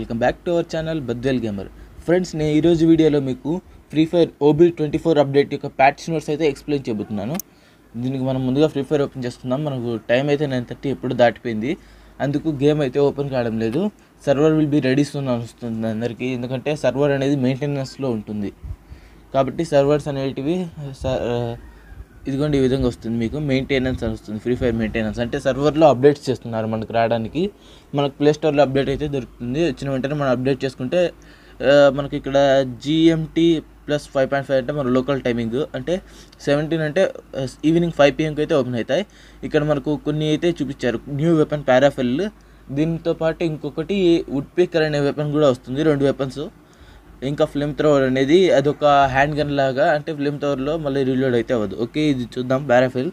welcome back to our channel Badvel gamer friends నేను ఈరోజు వీడియోలో మీకు free fire OB twenty four update యొక్క ప్యాచ్ నోట్స్ అయితే ఎక్స్ప్లెయిన్ చేయబోతున్నాను దీనికి మనం ముందుగా ఫ్రీ ఫైర్ ఓపెన్ చేస్తున్నాం మనకు టైం అయితే నైన్ థర్టీ ఎప్పుడు దాటిపోయింది అందుకు గేమ్ అయితే ఓపెన్ కావడం లేదు server will be ready soon వస్తుంది అందరికీ ఎందుకంటే సర్వర్ అనేది మెయింటెనెన్స్లో ఉంటుంది కాబట్టి సర్వర్స్ అనేటివి స- ఆ, ఇదిగోండి ఈ విధంగా వస్తుంది మీకు మెయింటెనెన్స్ అని వస్తుంది ఫ్రీ ఫైర్ మెయింటెనెన్స్ అంటే సర్వర్లో అప్డేట్స్ చేస్తున్నారు మనకు రావడానికి మనకు ప్లే స్టోర్లో అప్డేట్ అయితే దొరుకుతుంది వచ్చిన వెంటనే మనం అప్డేట్ చేసుకుంటే ఆ, మనకి ఇక్కడ GMT plus five point five అంటే మన లోకల్ టైమింగ్ అంటే సెవెంటీన్ అంటే ఈవినింగ్ ఫైవ్ పిఎంకి అయితే ఓపెన్ అవుతాయి ఇక్కడ మనకు కొన్ని అయితే చూపించారు న్యూ వెపన్ పారాఫెల్ దీంతో పాటు ఇంకొకటి వుడ్ పికర్ అనే వెపన్ కూడా వస్తుంది రెండు వెపన్స్ ఇంకా ఫ్లేమ్ థ్రోవర్ అనేది అదొక హ్యాండ్ గన్ లాగా అంటే ఫ్లేమ్ థ్రోవర్లో మళ్ళీ రీలోడ్ అయితే అవ్వదు ఓకే ఇది చూద్దాం పారాఫిల్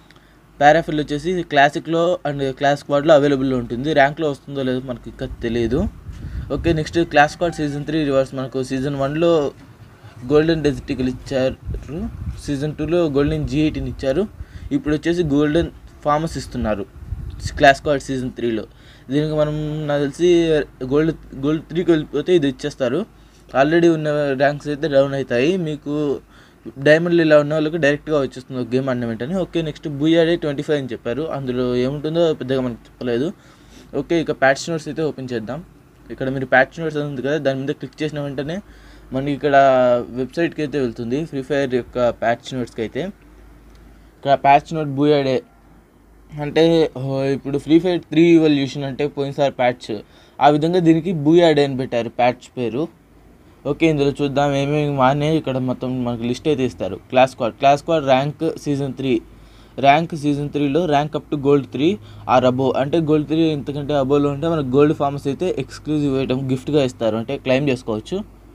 పారాఫిల్ వచ్చేసి క్లాసిక్లో అండ్ క్లాస్ స్క్వాడ్లో అవైలబుల్లో ఉంటుంది ర్యాంక్లో వస్తుందో లేదో మనకి ఇంకా తెలియదు okay next clash squad season three rewards మనకు సీజన్ వన్లో గోల్డెన్ డెజిటికల్ ఇచ్చారు సీజన్ టూలో గోల్డెన్ జీ ఎయిటీని ఇచ్చారు ఇప్పుడు వచ్చేసి గోల్డెన్ ఫార్మస్ ఇస్తున్నారు క్లాస్ స్క్వాడ్ సీజన్ త్రీలో దీనికి మనం నాకు తెలిసి గోల్డ్ గోల్డ్ త్రీకి వెళ్ళిపోతే ఇది ఇచ్చేస్తారు ఆల్రెడీ ఉన్న ర్యాంక్స్ అయితే డౌన్ అవుతాయి మీకు డైమండ్లు ఇలా ఉన్న వాళ్ళకి డైరెక్ట్గా వచ్చేస్తుంది ఒక గేమ్ అన్న వెంటనే okay next booyah day twenty five అని చెప్పారు అందులో ఏముంటుందో పెద్దగా మనకు చెప్పలేదు ఓకే ఇక ప్యాచ్ నోట్స్ అయితే ఓపెన్ చేద్దాం ఇక్కడ మీరు ప్యాచ్ నోట్స్ అని ఉంది కదా దాని మీద క్లిక్ చేసిన వెంటనే మనకి ఇక్కడ వెబ్సైట్కి అయితే వెళ్తుంది ఫ్రీ ఫైర్ యొక్క ప్యాచ్ నోట్స్కి అయితే ఇక్కడ ప్యాచ్ నోట్ బూయాడే అంటే ఓ, ఇప్పుడు ఫ్రీ ఫైర్ త్రీ ఇవల్యూషన్ అంటే పోయినసారి ప్యాచ్ ఆ విధంగా దీనికి బూయాడే అని పెట్టారు ప్యాచ్ పేరు ఓకే ఇందులో చూద్దాం ఏమేమి మానే ఇక్కడ మొత్తం మనకు లిస్ట్ అయితే ఇస్తారు clash squad clash squad rank season three rank season త్రీలో rank up to gold three or above అంటే గోల్డ్ త్రీ ఎంతకంటే అబోలో ఉంటే మనకు గోల్డ్ ఫార్మస్ అయితే ఎక్స్క్లూజివ్ ఐటమ్ గిఫ్ట్గా ఇస్తారు అంటే క్లెయిమ్ చేసుకోవచ్చు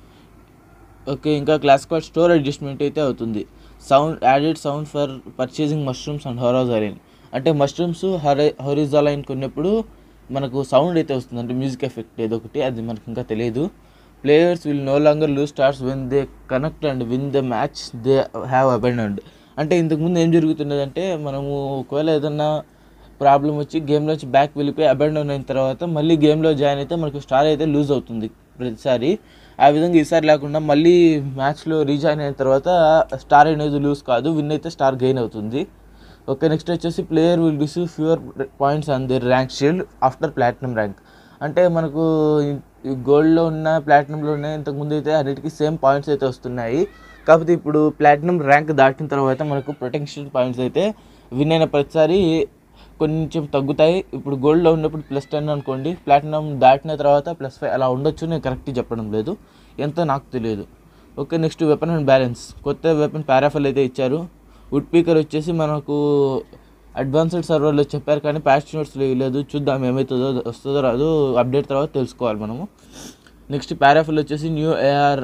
ఓకే ఇంకా క్లాస్ స్క్వాడ్ స్టోర్ అడ్జస్ట్మెంట్ అయితే అవుతుంది sound added sound for purchasing mushrooms and హొరాజాలిన్ అంటే మష్రూమ్స్ హరే హొరిజాలైన్ కొన్నప్పుడు మనకు సౌండ్ అయితే వస్తుంది అంటే మ్యూజిక్ ఎఫెక్ట్ ఏదో ఒకటి అది మనకు ఇంకా తెలియదు players will no longer lose stars when they connect and win the match they have abandoned అంటే ఇంతకుముందు ఏం జరుగుతున్నదంటే మనము ఒకవేళ ఏదన్నా ప్రాబ్లం వచ్చి గేమ్లోంచి బ్యాక్ వెళ్ళిపోయి అబెండన్ అయిన తర్వాత మళ్ళీ గేమ్లో జాయిన్ అయితే మనకు స్టార్ అయితే లూజ్ అవుతుంది ప్రతిసారి ఆ విధంగా ఈసారి లేకుండా మళ్ళీ మ్యాచ్లో రీజాయిన్ అయిన తర్వాత స్టార్ అనేది లూజ్ కాదు విన్ అయితే స్టార్ గెయిన్ అవుతుంది ఓకే నెక్స్ట్ వచ్చేసి player will receive fewer points on the rank shield after platinum rank అంటే మనకు గోల్డ్లో ఉన్న ప్లాటినంలో ఉన్న ఇంతకుముందు అయితే అన్నిటికీ సేమ్ పాయింట్స్ అయితే వస్తున్నాయి కాకపోతే ఇప్పుడు ప్లాటినం ర్యాంక్ దాటిన తర్వాత మనకు ప్రొటెక్షన్ పాయింట్స్ అయితే విన్ అయిన ప్రతిసారి కొంచెం తగ్గుతాయి ఇప్పుడు గోల్డ్లో ఉన్నప్పుడు ప్లస్ టెన్ అనుకోండి ప్లాటినం దాటిన తర్వాత ప్లస్ ఫైవ్ అలా ఉండొచ్చు నేను కరెక్ట్ చెప్పడం లేదు ఎంత నాకు తెలియదు okay next weapon and balance కొత్త వెపన్ పారాఫల్ అయితే ఇచ్చారు వుడ్ పీకర్ వచ్చేసి మనకు అడ్వాన్స్డ్ సర్వర్లో చెప్పారు కానీ ప్యాచ్ నోట్స్లో లేదు చూద్దాం ఏమవుతుందో వస్తుందో రాదు అప్డేట్ తర్వాత తెలుసుకోవాలి మనము నెక్స్ట్ పారాఫిల్ వచ్చేసి న్యూ ఏఆర్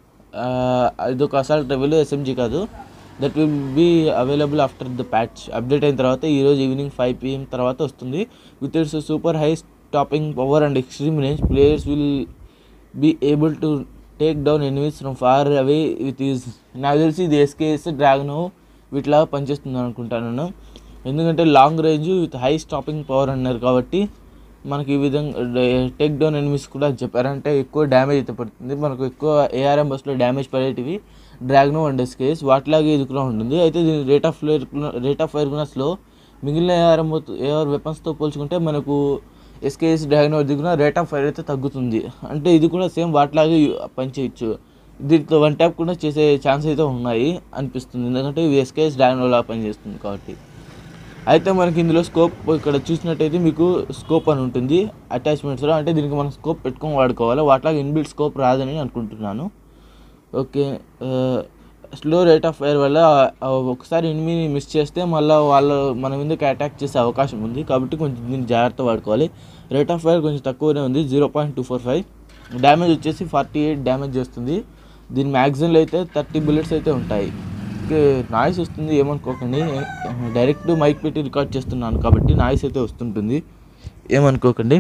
ఇది ఒక అసాల్ట్ రెవెల్ ఎస్ఎంజీ కాదు that will be available after the patch update అయిన తర్వాత ఈరోజు ఈవినింగ్ ఫైవ్ పిఎం తర్వాత వస్తుంది with its super high stopping power and extreme range players will be able to take down enemies from far away with ease నాకు తెలిసి ఇది SKS dragon వీటిలా పనిచేస్తుంది అనుకుంటాను ఎందుకంటే long range with high stopping power అన్నారు కాబట్టి మనకి ఈ విధంగా టేక్ డౌన్ ఎనిమిస్ కూడా చెప్పారంటే ఎక్కువ డ్యామేజ్ అయితే పడుతుంది మనకు ఎక్కువ ఏఆర్ఎం బస్లో డ్యామేజ్ పడేటివి డ్రాగ్నో అండ్ ఎస్కేఎస్ వాటిలాగే ఇది కూడా ఉంటుంది అయితే దీని rate of flare rate of fire కూడా స్లో మిగిలిన ఏఆర్ఎం ఏఆర్ వెపన్స్తో పోల్చుకుంటే మనకు ఎస్కేఎస్ డ్రాగనో దిగున రేట్ ఆఫ్ ఫైర్ అయితే తగ్గుతుంది అంటే ఇది కూడా సేమ్ వాటిలాగే పనిచేయచ్చు దీంట్లో వన్ ట్యాప్ కూడా చేసే ఛాన్స్ అయితే ఉన్నాయి అనిపిస్తుంది ఎందుకంటే ఇవి ఎస్కేఎస్ డ్రాగనోలా పనిచేస్తుంది కాబట్టి అయితే మనకి ఇందులో స్కోప్ ఇక్కడ చూసినట్టయితే మీకు స్కోప్ అని ఉంటుంది అటాచ్మెంట్స్లో అంటే దీనికి మనం స్కోప్ పెట్టుకొని వాడుకోవాలి వాటిలాగా ఇన్బిల్ట్ స్కోప్ రాదని అనుకుంటున్నాను okay slow rate of fire వల్ల ఆ, ఒకసారి ఎనిమిని మిస్ చేస్తే మళ్ళీ వాళ్ళు మన మీదకి అటాక్ చేసే అవకాశం ఉంది కాబట్టి కొంచెం దీన్ని జాగ్రత్త వాడుకోవాలి రేట్ ఆఫ్ ఫైర్ కొంచెం తక్కువనే ఉంది zero point two four five damage వచ్చేసి ఫార్టీ ఎయిట్ డ్యామేజ్ చేస్తుంది దీని మ్యాగజైన్లో అయితే థర్టీ బుల్లెట్స్ అయితే ఉంటాయి ఓకే నాయిస్ వస్తుంది ఏమనుకోకండి డైరెక్ట్ మైక్ పెట్టి రికార్డ్ చేస్తున్నాను కాబట్టి నాయిస్ అయితే వస్తుంటుంది ఏమనుకోకండి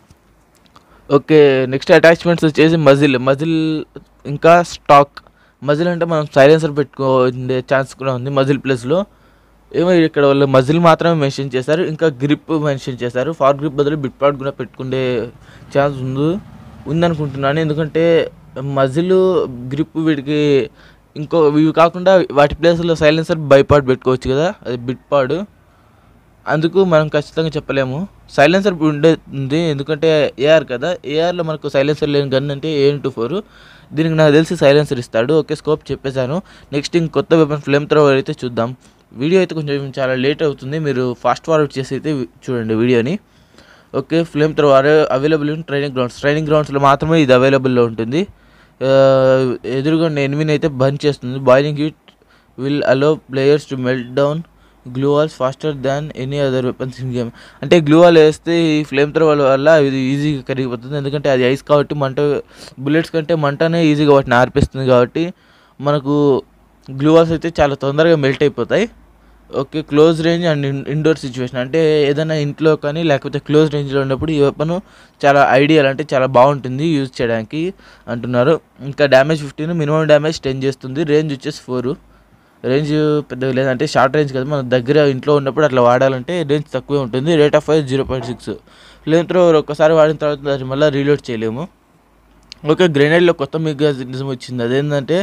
ఓకే నెక్స్ట్ అటాచ్మెంట్స్ వచ్చేసి మజిల్ మజిల్ ఇంకా స్టాక్ మజిల్ అంటే మనం సైలెన్సర్ పెట్టుకోండే ఛాన్స్ కూడా ఉంది మజిల్ ప్లస్లో ఏమో ఇక్కడ వాళ్ళు మజిల్ మాత్రమే మెన్షన్ చేశారు ఇంకా గ్రిప్ మెన్షన్ చేశారు ఫార్ గ్రిప్ బదులు బిట్ పాట్ కూడా పెట్టుకునే ఛాన్స్ ఉంది ఉందనుకుంటున్నాను ఎందుకంటే మజిల్ గ్రిప్ వీటికి ఇంకో ఇవి కాకుండా వాటి ప్లేస్లో సైలెన్సర్ బైపాడ్ పెట్టుకోవచ్చు కదా అది బిట్ పాడు అందుకు మనం ఖచ్చితంగా చెప్పలేము సైలెన్సర్ ఉండేది ఎందుకంటే ఏఆర్ కదా ఏఆర్లో మనకు సైలెన్సర్ లేని గన్ అంటే ఏ టూ ఫోర్ దీనికి నాకు తెలిసి సైలెన్సర్ ఇస్తాడు ఓకే స్కోప్ చెప్పేశాను నెక్స్ట్ ఇంక కొత్త వెపన్ ఫ్లేమ్ త్రోవర్ అయితే చూద్దాం వీడియో అయితే కొంచెం చాలా లేట్ అవుతుంది మీరు ఫాస్ట్ ఫార్వర్డ్ చేసి అయితే చూడండి వీడియోని okay flame thrower available in training grounds training గ్రౌండ్స్లో మాత్రమే ఇది అవైలబుల్లో ఉంటుంది ఆ, ఎదురుగా ఎనిమిని అయితే బంద్ చేస్తుంది boiling heat will allow players to melt down glue walls faster than any other weapons in game అంటే గ్లూ వాల్ వేస్తే ఈ ఫ్లేమ్ త్రోవర్ వల్ల ఇది ఈజీగా కరిగిపోతుంది ఎందుకంటే అది ఐస్ కాబట్టి మంట బుల్లెట్స్ కంటే మంటనే ఈజీగా వాటిని ఆర్పిస్తుంది కాబట్టి మనకు గ్లూ వాల్స్ అయితే చాలా తొందరగా మెల్ట్ అయిపోతాయి okay close range and indoor situation అంటే ఏదైనా ఇంట్లో కానీ లేకపోతే క్లోజ్ రేంజ్లో ఉన్నప్పుడు ఈ వెపన్ చాలా ఐడియల్ అంటే చాలా బాగుంటుంది యూజ్ చేయడానికి అంటున్నారు ఇంకా damage fifteen minimum damage ten చేస్తుంది రేంజ్ వచ్చేసి ఫోర్ రేంజ్ పెద్దగా లేదంటే షార్ట్ రేంజ్ కదా మన దగ్గర ఇంట్లో ఉన్నప్పుడు అట్లా వాడాలంటే రేంజ్ తక్కువే ఉంటుంది rate of fire zero point six flame thrower ఒక్కసారి వాడిన తర్వాత దాన్ని మళ్ళీ రీలోడ్ చేయలేము ఓకే గ్రెనేడ్లో కొత్త మెగానిజం వచ్చింది అదేంటంటే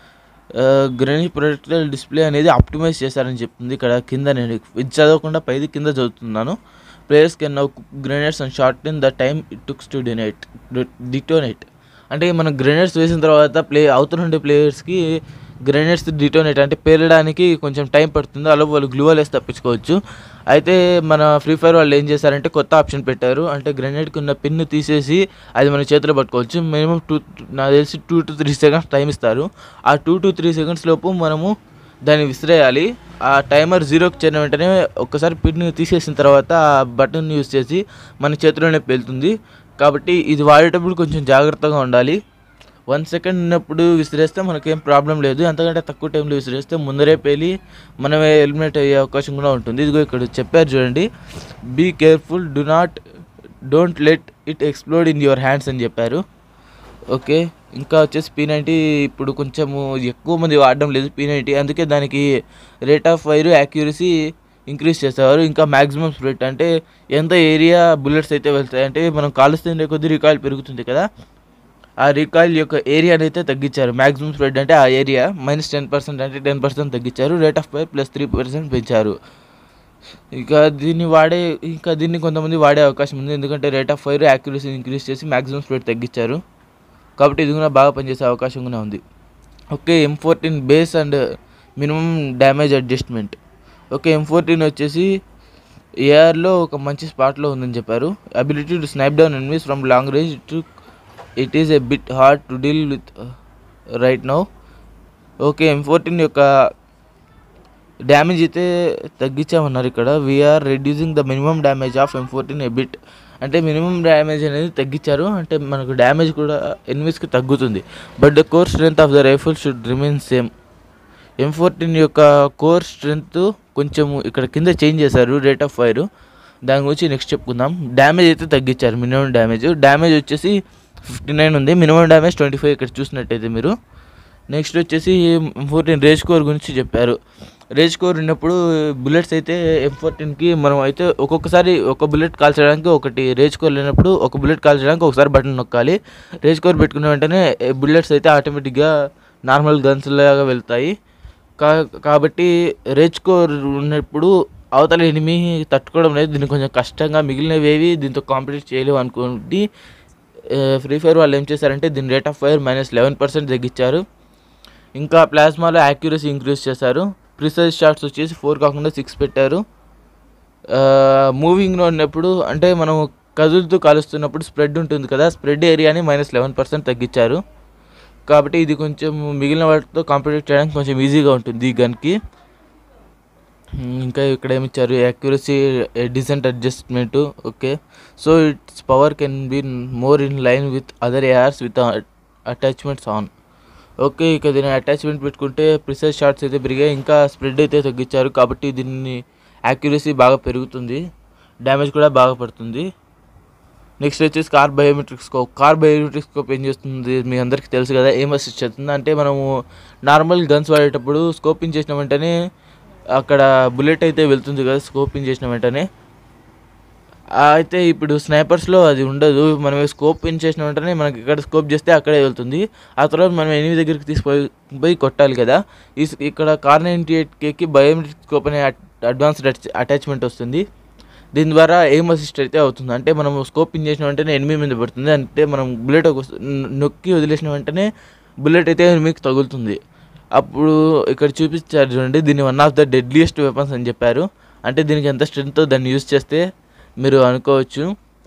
గ్రెనేడ్ ప్రొజెక్టైల్ డిస్ప్లే అనేది ఆప్టిమైజ్ చేశారని చెప్తుంది ఇక్కడ కింద నేను ఇది చదవకుండా పైది కింద చదువుతున్నాను players can now grenades and short in the time it takes to detonate detonate అంటే మనం గ్రెనేడ్స్ వేసిన తర్వాత ప్లే అవుతుండే ప్లేయర్స్కి గ్రెనేడ్స్ డిటోనేట్ అంటే పేలడానికి కొంచెం టైం పడుతుంది అలా వాళ్ళు గ్లూవల్ వేసి తప్పించుకోవచ్చు అయితే మన ఫ్రీ ఫైర్ వాళ్ళు ఏం చేశారంటే కొత్త ఆప్షన్ పెట్టారు అంటే గ్రెనేడ్కి ఉన్న పిన్ను తీసేసి అది మన చేతిలో పట్టుకోవచ్చు మినిమం టూ నాకు తెలిసి two to three seconds time ఇస్తారు ఆ టూ టు త్రీ సెకండ్స్ లోపు మనము దాన్ని విసిరేయాలి ఆ టైమర్ జీరోకి చేరిన వెంటనే ఒక్కసారి పిన్ తీసేసిన తర్వాత ఆ బటన్ యూస్ చేసి మన చేతిలోనే పేలుతుంది కాబట్టి ఇది వాడేటప్పుడు కొంచెం జాగ్రత్తగా ఉండాలి వన్ సెకండ్ ఉన్నప్పుడు విసిరేస్తే మనకేం ప్రాబ్లం లేదు అంతకంటే తక్కువ టైంలో విసిరేస్తే ముందరే పేలి మనమే ఎలిమినేట్ అయ్యే అవకాశం కూడా ఉంటుంది ఇదిగో ఇక్కడ చెప్పారు చూడండి be careful do not don't let it explode in your hands అని చెప్పారు ఓకే ఇంకా వచ్చేసి పీ నైంటీ ఇప్పుడు కొంచెము ఎక్కువ మంది వాడడం లేదు పీ నైంటీ అందుకే దానికి rate of fire accuracy increase చేసేవారు ఇంకా మ్యాక్సిమం స్ప్రెడ్ అంటే ఎంత ఏరియా బుల్లెట్స్ అయితే వెళ్తాయి అంటే మనం కాలుస్తుండే కొద్ది రికాయిల్ పెరుగుతుంది కదా ఆ రికాయిల్ యొక్క ఏరియాని అయితే తగ్గించారు మ్యాక్సిమం స్ప్రెడ్ అంటే ఆ ఏరియా మైనస్ టెన్ పర్సెంట్ అంటే టెన్ పర్సెంట్ తగ్గించారు rate of fire plus three percent పెంచారు ఇక దీన్ని వాడే ఇంకా దీన్ని కొంతమంది వాడే అవకాశం ఉంది ఎందుకంటే rate of fire accuracy increase చేసి మ్యాక్సిమం స్ప్రెడ్ తగ్గించారు కాబట్టి ఇది కూడా బాగా పనిచేసే అవకాశం కూడా ఉంది okay M fourteen base and minimum damage adjustment okay M fourteen వచ్చేసి ఏఆర్లో ఒక మంచి స్పాట్లో ఉందని చెప్పారు ability to snap down enemies from long range to it is a bit hard to deal with right now okay M fourteen యొక్క damage అయితే తగ్గించామన్నారు ఇక్కడ we're reducing the minimum damage of M fourteen a bit అంటే minimum damage అనేది తగ్గించారు అంటే మనకు damage కూడా ఎనిమిస్కి తగ్గుతుంది but the core strength of the rifle should remain same M fourteen యొక్క కోర్ స్ట్రెంత్ కొంచెం ఇక్కడ కింద చేంజ్ చేశారు రేట్ ఆఫ్ ఫైర్ దాని గురించి నెక్స్ట్ చెప్పుకుందాం డ్యామేజ్ అయితే తగ్గించారు మినిమం డ్యామేజ్ డ్యామేజ్ వచ్చేసి ఫిఫ్టీ నైన్ ఉంది మినిమం డ్యామేజ్ ట్వంటీ ఫైవ్ ఇక్కడ చూసినట్టయితే మీరు నెక్స్ట్ వచ్చేసి ఎం ఫోర్టీన్ రేజ్ కోర్ గురించి చెప్పారు రేజ్ కోర్ ఉన్నప్పుడు బుల్లెట్స్ అయితే ఎం ఫోర్టీన్కి మనం అయితే ఒక్కొక్కసారి ఒక బుల్లెట్ కాల్చడానికి ఒకటి రేజ్ కోర్ లేనప్పుడు ఒక బుల్లెట్ కాల్చడానికి ఒకసారి బటన్ నొక్కాలి రేజ్ కోర్ పెట్టుకున్న వెంటనే బుల్లెట్స్ అయితే ఆటోమేటిక్గా నార్మల్ గన్స్ లాగా వెళ్తాయి కా కాబట్టి రేజ్ కోర్ ఉన్నప్పుడు అవతల ఎనిమి తట్టుకోవడం లేదు దీన్ని కొంచెం కష్టంగా మిగిలినవేవి దీంతో కాంపిటీట్ చేయలేవు అనుకోండి ఫ్రీ ఫైర్ వాళ్ళు ఏం చేశారంటే దీని rate of fire minus eleven percent తగ్గించారు ఇంకా ప్లాస్మాలో యాక్యురసీ ఇంక్రీజ్ చేశారు ప్రిసైజ్ షాట్స్ వచ్చేసి ఫోర్ కాకుండా సిక్స్ పెట్టారు మూవింగ్లో ఉన్నప్పుడు అంటే మనం కదులుతూ కాలుస్తున్నప్పుడు స్ప్రెడ్ ఉంటుంది కదా స్ప్రెడ్ ఏరియాని మైనస్ లెవెన్ పర్సెంట్ తగ్గించారు కాబట్టి ఇది కొంచెం మిగిలిన వాటితో కాంపిటేట్ చేయడానికి కొంచెం ఈజీగా ఉంటుంది ఈ గన్కి ఇంకా ఇక్కడ ఏమి ఇచ్చారు accuracy decent adjustment okay so its power can be more in line with other ARs with attachments on okay ఇక దీని అటాచ్మెంట్ పెట్టుకుంటే ప్రిసైజ్ షార్ట్స్ అయితే పెరిగాయి ఇంకా స్ప్రెడ్ అయితే తగ్గించారు కాబట్టి దీన్ని యాక్యురసీ బాగా పెరుగుతుంది డ్యామేజ్ కూడా బాగా పడుతుంది నెక్స్ట్ వచ్చేసి car biometric scope car biometric scope ఏం చేస్తుంది మీ అందరికీ తెలుసు కదా ఏం అసిస్ట్ చేస్తుంది అంటే మనము నార్మల్ గన్స్ వాడేటప్పుడు స్కోపింగ్ చేసిన వెంటనే అక్కడ బుల్లెట్ అయితే వెళ్తుంది కదా స్కోపింగ్ చేసిన వెంటనే ఆ, అయితే ఇప్పుడు స్నైపర్స్లో అది ఉండదు మనం స్కోప్ పిన్ చేసిన వెంటనే మనకి ఇక్కడ స్కోప్ చేస్తే అక్కడే వెళ్తుంది ఆ తర్వాత మనం ఎనిమిది దగ్గరికి తీసుకుపోయి పోయి కొట్టాలి కదా ఈ స్- ఇక్కడ కార్ నైంటీ ఎయిట్ కేకి బయోమెట్రిక్ స్కోప్ అనే అడ్వాన్స్డ్ అటాచ్మెంట్ వస్తుంది దీని ద్వారా ఎయిమ్ అసిస్ట్ అయితే అవుతుంది అంటే మనం స్కోప్ పిన్ చేసిన వెంటనే ఎనిమిది మీద పడుతుంది అంటే మనం బుల్లెట్ ఒక నొక్కి వదిలేసిన వెంటనే బుల్లెట్ అయితే మీకు తగులుతుంది అప్పుడు ఇక్కడ చూపించారు చూడండి దీన్ని one of the deadliest weapons అని చెప్పారు అంటే దీనికి ఎంత స్ట్రెంగ్త్ దాన్ని యూజ్ చేస్తే మీరు అనుకోవచ్చు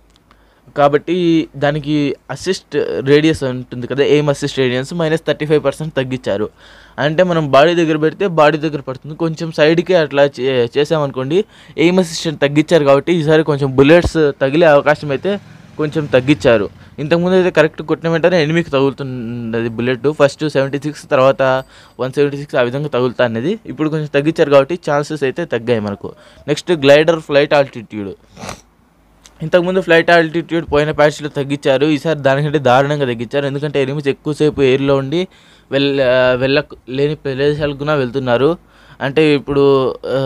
కాబట్టి దానికి అసిస్ట్ రేడియస్ ఉంటుంది కదా aim assist radiance minus thirty five percent తగ్గించారు అంటే మనం బాడీ దగ్గర పెడితే బాడీ దగ్గర పడుతుంది కొంచెం సైడ్కి అట్లా చే- చేసామనుకోండి ఎయిమ్ అసిస్టెంట్ తగ్గించారు కాబట్టి ఈసారి కొంచెం బుల్లెట్స్ తగిలే అవకాశం అయితే కొంచెం తగ్గించారు ఇంతకుముందు అయితే కరెక్ట్ కొట్టిన వెంటనే ఎనిమిదికి తగులుతున్నది బుల్లెట్ ఫస్ట్ సెవెంటీ సిక్స్ తర్వాత వన్ సెవెంటీ సిక్స్ ఆ విధంగా తగులుతా అనేది ఇప్పుడు కొంచెం తగ్గించారు కాబట్టి ఛాన్సెస్ అయితే తగ్గాయి మనకు నెక్స్ట్ గ్లైడర్ ఫ్లైట్ ఆల్టిట్యూడ్ ఇంతకుముందు ఫ్లైట్ ఆల్టిట్యూడ్ పోయిన ప్యాచ్లో తగ్గించారు ఈసారి దానికంటే దారుణంగా తగ్గించారు ఎందుకంటే ఎనిమిది ఎక్కువసేపు ఎయిర్లో ఉండి వెళ్ళ వెళ్ళ లేని ప్రదేశాలకు కూడా వెళ్తున్నారు అంటే ఇప్పుడు ఆ,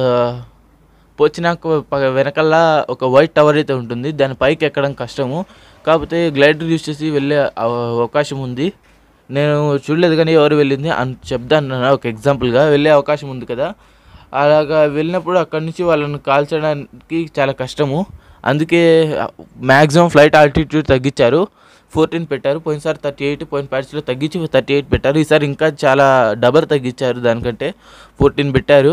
పోచినాక ప- వెనకల్లా ఒక వైట్ టవర్ అయితే ఉంటుంది దాని పైకి ఎక్కడం కష్టము కాకపోతే గ్లైడర్ యూస్ చేసి వెళ్ళే అవ- అవకాశం ఉంది నేను చూడలేదు కానీ ఎవరు వెళ్ళింది అని చెప్తాను ఒక ఎగ్జాంపుల్గా వెళ్ళే అవకాశం ఉంది కదా అలాగా వెళ్ళినప్పుడు అక్కడి నుంచి వాళ్ళని కాల్చడానికి చాలా కష్టము అందుకే మ్యాక్సిమం ఫ్లైట్ ఆల్టిట్యూడ్ తగ్గించారు ఫోర్టీన్ పెట్టారు పోయినసారి థర్టీ ఎయిట్ పోయిన ప్యాచ్లో తగ్గించి థర్టీ ఎయిట్ పెట్టారు ఈసారి ఇంకా చాలా డబర్ తగ్గించారు దానికంటే ఫోర్టీన్ పెట్టారు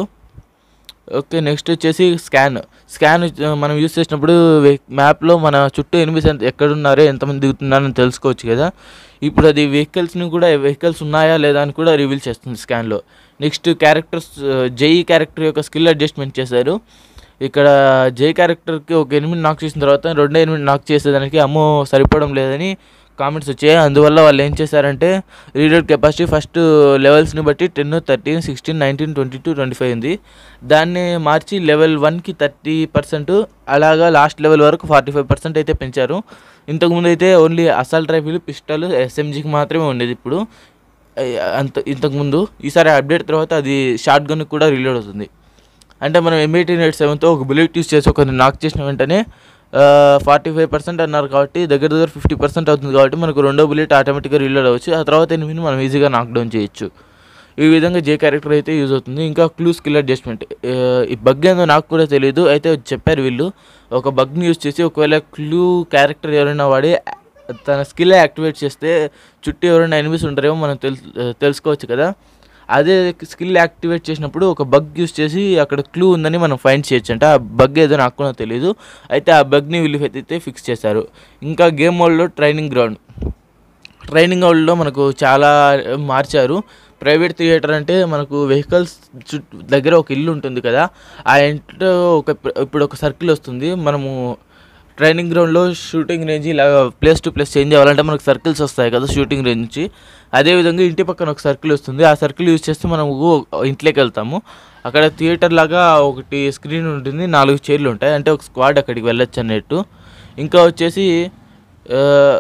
ఓకే నెక్స్ట్ వచ్చేసి స్కాన్ స్కాన్ మనం యూస్ చేసినప్పుడు మ్యాప్లో మన చుట్టూ ఎనిమిది ఎంత ఎక్కడున్నారో ఎంతమంది దిగుతున్నారని తెలుసుకోవచ్చు కదా ఇప్పుడు అది వెహికల్స్ని కూడా వెహికల్స్ ఉన్నాయా లేదా అని కూడా రివీల్ చేస్తుంది స్కాన్లో నెక్స్ట్ క్యారెక్టర్స్ జేఈ క్యారెక్టర్ యొక్క స్కిల్ అడ్జస్ట్మెంట్ చేశారు ఇక్కడ జే క్యారెక్టర్కి ఒక ఎనిమిది నాక్ చేసిన తర్వాత రెండో ఎనిమిది నాక్ చేసేదానికి అమ్మో సరిపోవడం లేదని కామెంట్స్ వచ్చాయి అందువల్ల వాళ్ళు ఏం చేశారంటే రీడర్ కెపాసిటీ ఫస్ట్ లెవెల్స్ని బట్టి ten thirteen sixteen nineteen twenty two twenty five ఉంది దాన్ని మార్చి లెవెల్ వన్కి థర్టీ పర్సెంట్ అలాగా లాస్ట్ లెవెల్ వరకు ఫార్టీ ఫైవ్ పర్సెంట్ అయితే పెంచారు ఇంతకుముందు అయితే ఓన్లీ అసాల్ట్ రైఫిల్ పిస్టల్ ఎస్ఎంజీకి మాత్రమే ఉండేది ఇప్పుడు అయ్ అంత ఇంతకుముందు ఈసారి అప్డేట్ తర్వాత అది షార్ట్ గన్ కూడా రీలోడ్ అవుతుంది అంటే మనం ఎంఐటీ ఎయిట్ సెవెన్తో ఒక బుల్లెట్ యూస్ చేసి ఒకరిని నాక్ చేసిన వెంటనే ఫార్టీ ఫైవ్ పర్సెంట్ అన్నారు కాబట్టి దగ్గర దగ్గర ఫిఫ్టీ పర్సెంట్ అవుతుంది కాబట్టి మనకు రెండో బుల్లెట్ ఆటోమేటిక్గా రీలోడ్ అవ్వచ్చు ఆ తర్వాత ఎనిమిది మనం ఈజీగా నాక్ డౌన్ చేయొచ్చు ఈ విధంగా జే క్యారెక్టర్ అయితే యూజ్ అవుతుంది ఇంకా క్లూ స్కిల్ అడ్జస్ట్మెంట్ ఈ బగ్ ఏందో నాకు కూడా తెలియదు అయితే చెప్పారు వీళ్ళు ఒక బగ్ని యూజ్ చేసి ఒకవేళ క్లూ క్యారెక్టర్ ఎవరైనా వాడి తన స్కిల్ యాక్టివేట్ చేస్తే చుట్టూ ఎవరైనా ఎనిమిస్ ఉంటారేమో మనం తెలు తెలుసుకోవచ్చు కదా అదే స్కిల్ యాక్టివేట్ చేసినప్పుడు ఒక బగ్ యూస్ చేసి అక్కడ క్లూ ఉందని మనం ఫైండ్ చేయొచ్చు అంటే ఆ బగ్ ఏదో నాకు కూడా తెలియదు అయితే ఆ బగ్ని వీళ్ళు అయితే ఫిక్స్ చేశారు ఇంకా గేమ్ మోడ్లో ట్రైనింగ్ గ్రౌండ్ ట్రైనింగ్ అవుల్లో మనకు చాలా మార్చారు ప్రైవేట్ థియేటర్ అంటే మనకు వెహికల్స్ చుట్టూ దగ్గర ఒక ఇల్లు ఉంటుంది కదా ఆ ఇంట్లో ఒక ఇప్పుడు ఒక సర్కిల్ వస్తుంది మనము ట్రైనింగ్ గ్రౌండ్లో షూటింగ్ రేంజ్ ఇలా ప్లేస్ టు ప్లేస్ చేంజ్ అవ్వాలంటే మనకు సర్కిల్స్ వస్తాయి కదా షూటింగ్ రేంజ్ నుంచి అదేవిధంగా ఇంటి పక్కన ఒక సర్కిల్ వస్తుంది ఆ సర్కిల్ యూజ్ చేస్తే మనం ఇంట్లోకి వెళ్తాము అక్కడ థియేటర్ లాగా ఒకటి స్క్రీన్ ఉంటుంది నాలుగు చైర్లు ఉంటాయి అంటే ఒక స్క్వాడ్ అక్కడికి వెళ్ళొచ్చు అన్నట్టు ఇంకా వచ్చేసి ఆ,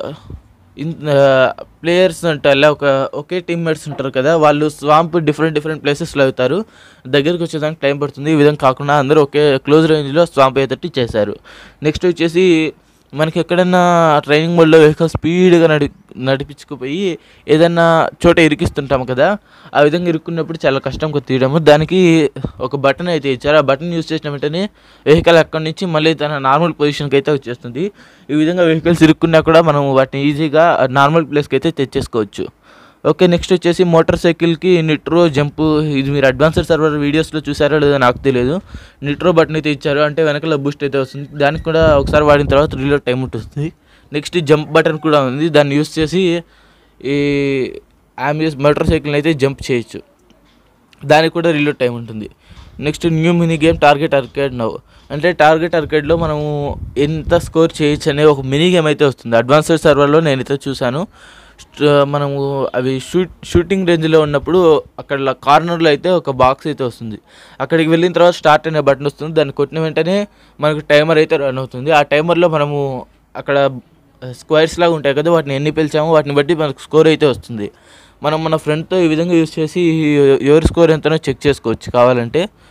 ఇన్ ప్లేయర్స్ అంటే అలా ఒక ఒకే టీమ్మేట్స్ ఉంటారు కదా వాళ్ళు స్వాంప్ డిఫరెంట్ డిఫరెంట్ ప్లేసెస్లో అవుతారు దగ్గరికి వచ్చేదానికి టైం పడుతుంది ఈ విధంగా కాకుండా అందరూ ఒకే క్లోజ్ రేంజ్లో స్వాంప్ అయ్యేటట్టు చేశారు నెక్స్ట్ వచ్చేసి మనకి ఎక్కడైనా ట్రైనింగ్ మోడ్లో వెహికల్ స్పీడ్గా నడి నడిపించుకుపోయి ఏదైనా చోట ఇరికిస్తుంటాం కదా ఆ విధంగా ఇరుక్కున్నప్పుడు చాలా కష్టం కొద్ది తీయడము దానికి ఒక బటన్ అయితే ఇచ్చారు ఆ బటన్ యూస్ చేసిన వెంటనే వెహికల్ అక్కడి నుంచి మళ్ళీ తన నార్మల్ పొజిషన్కి అయితే వచ్చేస్తుంది ఈ విధంగా వెహికల్స్ ఇరుక్కున్నా కూడా మనం వాటిని ఈజీగా నార్మల్ ప్లేస్కి అయితే తెచ్చేసుకోవచ్చు ఓకే నెక్స్ట్ వచ్చేసి మోటార్ సైకిల్కి నిట్రో జంప్ ఇది మీరు అడ్వాన్స్డ్ సర్వర్ వీడియోస్లో చూసారో లేదో నాకు తెలియదు నిట్రో బటన్ అయితే ఇచ్చారు అంటే వెనకాల బూస్ట్ అయితే వస్తుంది దానికి కూడా ఒకసారి వాడిన తర్వాత రీలోడ్ టైం ఉంటుంది నెక్స్ట్ జంప్ బటన్ కూడా ఉంది దాన్ని యూస్ చేసి ఈ ఆంబియస్ మోటార్ సైకిల్ని అయితే జంప్ చేయొచ్చు దానికి కూడా రీలోడ్ టైం ఉంటుంది next new mini game target arcade now అంటే టార్గెట్ అర్కేడ్లో మనము ఎంత స్కోర్ చేయొచ్చు అనే ఒక మినీ గేమ్ అయితే వస్తుంది అడ్వాన్స్డ్ సర్వర్లో నేనైతే చూశాను స్ట్- మనము అవి షూట్ షూటింగ్ రేంజ్లో ఉన్నప్పుడు అక్కడ కార్నర్లో అయితే ఒక బాక్స్ అయితే వస్తుంది అక్కడికి వెళ్ళిన తర్వాత స్టార్ట్ అనే బటన్ వస్తుంది దాన్ని కొట్టిన వెంటనే మనకు టైమర్ అయితే రన్ అవుతుంది ఆ టైమర్లో మనము అక్కడ స్క్వైర్స్ లాగా ఉంటాయి కదా వాటిని ఎన్ని పిలిచామో వాటిని బట్టి మనకు స్కోర్ అయితే వస్తుంది మనం మన ఫ్రెండ్తో ఈ విధంగా యూస్ చేసి ఎవరి స్కోర్ ఎంతనో చెక్ చేసుకోవచ్చు కావాలంటే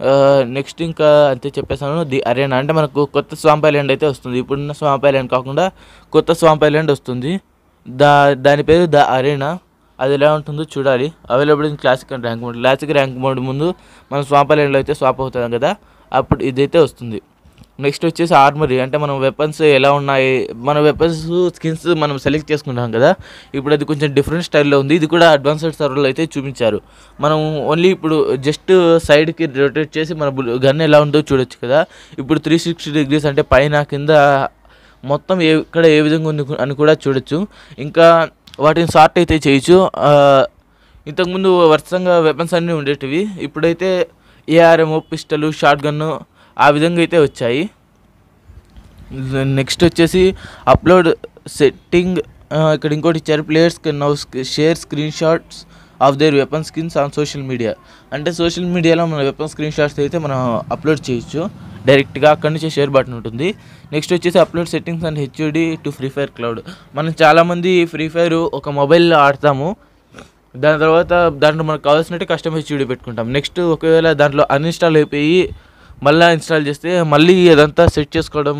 నెక్స్ట్ ఇంకా అంతే చెప్పేసాను ది అరేనా అంటే మనకు కొత్త స్వాంప్ ఐలాండ్ అయితే వస్తుంది ఇప్పుడున్న స్వాంప్ ఐలాండ్ కాకుండా కొత్త స్వాంప్ ఐలాండ్ వస్తుంది దా దాని పేరు ద అరేనా అది ఎలా ఉంటుందో చూడాలి available in classic and rank mode classic rank mode ముందు మనం స్వాంప్ ఐలాండ్లో అయితే స్వాప్ అవుతాం కదా అప్పుడు ఇదైతే వస్తుంది నెక్స్ట్ వచ్చేసి ఆర్మరీ అంటే మనం వెపన్స్ ఎలా ఉన్నాయి మన వెపన్స్ స్కిన్స్ మనం సెలెక్ట్ చేసుకుంటాం కదా ఇప్పుడు అది కొంచెం డిఫరెంట్ స్టైల్లో ఉంది ఇది కూడా అడ్వాన్స్డ్ సర్వర్లో అయితే చూపించారు మనం ఓన్లీ ఇప్పుడు జస్ట్ సైడ్కి రొటేట్ చేసి మన గన్ ఎలా ఉందో చూడొచ్చు కదా ఇప్పుడు త్రీ సిక్స్టీ డిగ్రీస్ అంటే పైన కింద మొత్తం ఏ ఇక్కడ ఏ విధంగా ఉంది అని కూడా చూడొచ్చు ఇంకా వాటిని సార్ట్ అయితే చేయొచ్చు ఆ, ఇంతకుముందు వరుసంగా వెపన్స్ అన్నీ ఉండేటివి ఇప్పుడైతే ఏఆర్ఎం పిస్టల్ షార్ట్ గన్ను ఆ విధంగా అయితే వచ్చాయి నెక్స్ట్ వచ్చేసి అప్లోడ్ సెట్టింగ్ ఇక్కడ ఇంకోటి ఇచ్చారు players can now share screenshots of their weapon skins on social media అంటే సోషల్ మీడియాలో మన వెపన్ స్క్రీన్ షాట్స్ అయితే మనం అప్లోడ్ చేయొచ్చు డైరెక్ట్గా అక్కడి నుంచి షేర్ బటన్ ఉంటుంది నెక్స్ట్ వచ్చేసి upload settings and HUD to free fire cloud మనం చాలామంది ఫ్రీ ఫైర్ ఒక మొబైల్లో ఆడతాము దాని తర్వాత దాంట్లో మనకు కావాల్సినట్టు కస్టమ్ హెచ్యూడి పెట్టుకుంటాం నెక్స్ట్ ఒకవేళ దాంట్లో అన్ఇన్స్టాల్ అయిపోయి మళ్ళీ ఇన్స్టాల్ చేస్తే మళ్ళీ అదంతా సెట్ చేసుకోవడం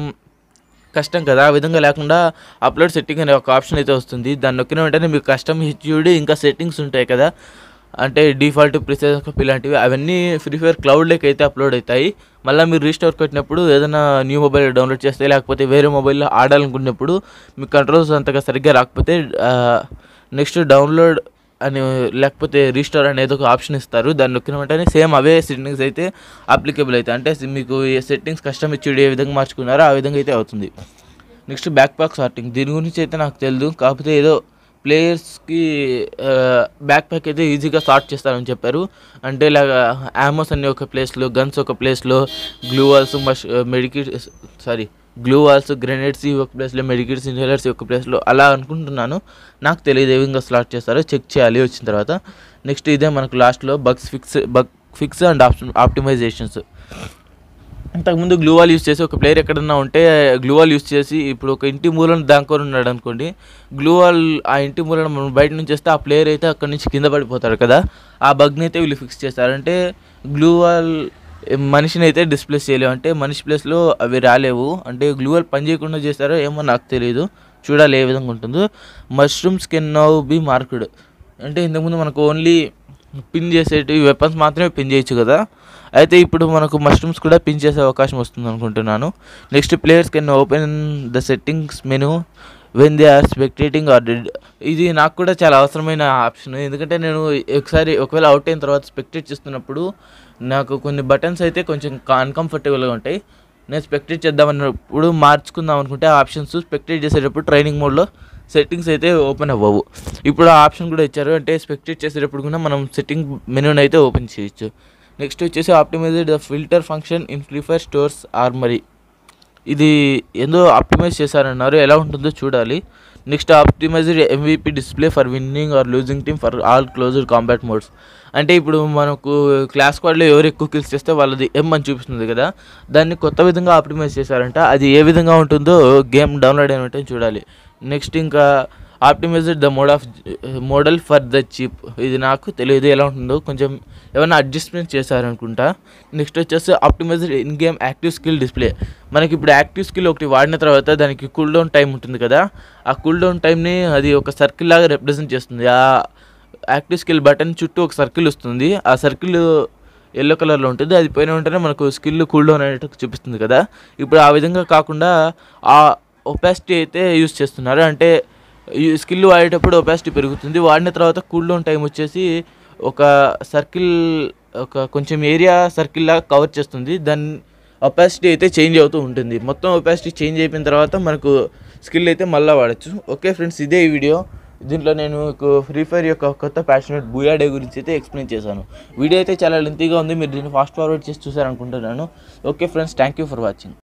కష్టం కదా ఆ విధంగా లేకుండా అప్లోడ్ సెట్టింగ్ అనే ఒక ఆప్షన్ అయితే వస్తుంది దాన్ని నొక్కిన వెంటనే మీకు కస్టమ్ హెచ్యూడి ఇంకా సెట్టింగ్స్ ఉంటాయి కదా అంటే డిఫాల్ట్ ప్రిసెస్ ఇలాంటివి అవన్నీ ఫ్రీ ఫైర్ క్లౌడ్లోకి అయితే అప్లోడ్ అవుతాయి మళ్ళీ మీరు రీస్టోర్ కొట్టినప్పుడు ఏదైనా న్యూ మొబైల్ డౌన్లోడ్ చేస్తే లేకపోతే వేరే మొబైల్లో ఆడాలనుకున్నప్పుడు మీ కంట్రోల్స్ అంతగా సరిగ్గా రాకపోతే నెక్స్ట్ డౌన్లోడ్ అని లేకపోతే రీస్టోర్ అనేది ఒక ఆప్షన్ ఇస్తారు దాన్ని నొక్కిన వెంటనే సేమ్ అవే సెట్టింగ్స్ అయితే అప్లికబుల్ అవుతాయి అంటే మీకు ఏ సెట్టింగ్స్ కష్టం ఇచ్చి ఏ విధంగా మార్చుకున్నారో ఆ విధంగా అయితే అవుతుంది నెక్స్ట్ బ్యాక్ ప్యాక్ సార్టింగ్ దీని గురించి అయితే నాకు తెలియదు కాకపోతే ఏదో ప్లేయర్స్కి బ్యాక్ ప్యాక్ అయితే ఈజీగా సార్ట్ చేస్తారని చెప్పారు అంటే ఇలాగ యామోస్ అనే ఒక ప్లేస్లో గన్స్ ఒక ప్లేస్లో గ్లూ వాల్స్ మష్ medkit sorry glue walls grenades ఒక ప్లేస్లో మెడికిట్స్ ఇన్హేలర్స్ ఒక ప్లేస్లో అలా అనుకుంటున్నాను నాకు తెలియదు ఏ విధంగా స్లాట్ చేస్తారో చెక్ చేయాలి వచ్చిన తర్వాత నెక్స్ట్ ఇదే మనకు లాస్ట్లో bugs fix bug fix and optimizations ఇంతకుముందు గ్లూవాల్ యూస్ చేసి ఒక ప్లేయర్ ఎక్కడన్నా ఉంటే గ్లూవాల్ యూస్ చేసి ఇప్పుడు ఒక ఇంటి మూలను దాక్కొని ఉన్నాడు అనుకోండి గ్లూవాల్ ఆ ఇంటి మూలను మనం బయట నుంచి చేస్తే ఆ ప్లేయర్ అయితే అక్కడి నుంచి కింద పడిపోతాడు కదా ఆ బగ్ని అయితే వీళ్ళు ఫిక్స్ చేస్తారు అంటే గ్లూవాల్ మనిషిని అయితే డిస్ప్లేస్ చేయలేవు అంటే మనిషి ప్లేస్లో అవి రాలేవు అంటే గ్లూవాల్ పని చేయకుండా చేస్తారో ఏమో నాకు తెలియదు చూడాలి ఏ విధంగా ఉంటుందో mushrooms can now be marked అంటే ఇంతకుముందు మనకు ఓన్లీ పిన్ చేసేటి వెపన్స్ మాత్రమే పిన్ చేయొచ్చు కదా అయితే ఇప్పుడు మనకు మష్రూమ్స్ కూడా పిన్ చేసే అవకాశం వస్తుంది అనుకుంటున్నాను next players can open the settings menu when they are spectating or dead ఇది నాకు కూడా చాలా అవసరమైన ఆప్షన్ ఎందుకంటే నేను ఒకసారి ఒకవేళ అవుట్ అయిన తర్వాత స్పెక్టేట్ చేస్తున్నప్పుడు నాకు కొన్ని బటన్స్ అయితే కొంచెం అన్కంఫర్టబుల్గా ఉంటాయి నేను స్పెక్టేట్ చేద్దామన్నప్పుడు మార్చుకుందాం అనుకుంటే ఆ ఆప్షన్స్ స్పెక్టేట్ చేసేటప్పుడు ట్రైనింగ్ మోడ్లో సెట్టింగ్స్ అయితే ఓపెన్ అవ్వవు ఇప్పుడు ఆ ఆప్షన్ కూడా ఇచ్చారు అంటే స్పెక్టేట్ చేసేటప్పుడు కూడా మనం సెట్టింగ్ మెనూని అయితే ఓపెన్ చేయొచ్చు నెక్స్ట్ వచ్చేసి optimized the filter function in Free Fire stores armoury ఇది ఏందో ఆప్టిమైజ్ చేశారన్నారు ఎలా ఉంటుందో చూడాలి next optimized MVP display for winning or losing team for all closed combat modes అంటే ఇప్పుడు మనకు క్లాస్ స్క్వాడ్లో ఎవరు ఎక్కువ కిల్స్ చేస్తే వాళ్ళది ఎం అని చూపిస్తుంది కదా దాన్ని కొత్త విధంగా ఆప్టిమైజ్ చేశారంట అది ఏ విధంగా ఉంటుందో గేమ్ డౌన్లోడ్ అయిన వెంటనే చూడాలి నెక్స్ట్ ఇంకా optimized the mode of model for the chip ఇది నాకు తెలియదు ఎలా ఉంటుందో కొంచెం ఏమైనా అడ్జస్ట్మెంట్ చేశారనుకుంటా నెక్స్ట్ వచ్చేసి optimized in game active skill display మనకి ఇప్పుడు యాక్టివ్ స్కిల్ ఒకటి వాడిన తర్వాత దానికి కూల్ డౌన్ టైం ఉంటుంది కదా ఆ కూల్ డౌన్ టైంని అది ఒక సర్కిల్ లాగా రిప్రజెంట్ చేస్తుంది ఆ యాక్టివ్ స్కిల్ బటన్ చుట్టూ ఒక సర్కిల్ వస్తుంది ఆ సర్కిల్ ఎల్లో కలర్లో ఉంటుంది అది పోయిన వెంటనే మనకు స్కిల్ కూల్ డౌన్ అనేట్టు చూపిస్తుంది కదా ఇప్పుడు ఆ విధంగా కాకుండా ఆ ఒపాసిటీ అయితే యూస్ చేస్తున్నారు అంటే ఈ స్కిల్ వాడేటప్పుడు ఒపాసిటీ పెరుగుతుంది వాడిన తర్వాత కూల్ డౌన్ టైం వచ్చేసి ఒక సర్కిల్ ఒక కొంచెం ఏరియా సర్కిల్ లాగా కవర్ చేస్తుంది దాని ఒపాసిటీ అయితే చేంజ్ అవుతూ ఉంటుంది మొత్తం ఒపాసిటీ చేంజ్ అయిపోయిన తర్వాత మనకు స్కిల్ అయితే మళ్ళీ వాడచ్చు ఓకే ఫ్రెండ్స్ ఇదే ఈ వీడియో దీంట్లో నేను మీకు ఫ్రీ ఫైర్ యొక్క కొత్త ప్యాషనెట్ బూయా డే గురించి అయితే ఎక్స్ప్లెయిన్ చేశాను వీడియో అయితే చాలా లెంతీగా ఉంది మీరు దీన్ని ఫాస్ట్ ఫార్వర్డ్ చేసి చూసారనుకుంటున్నాను okay friends thank you for watching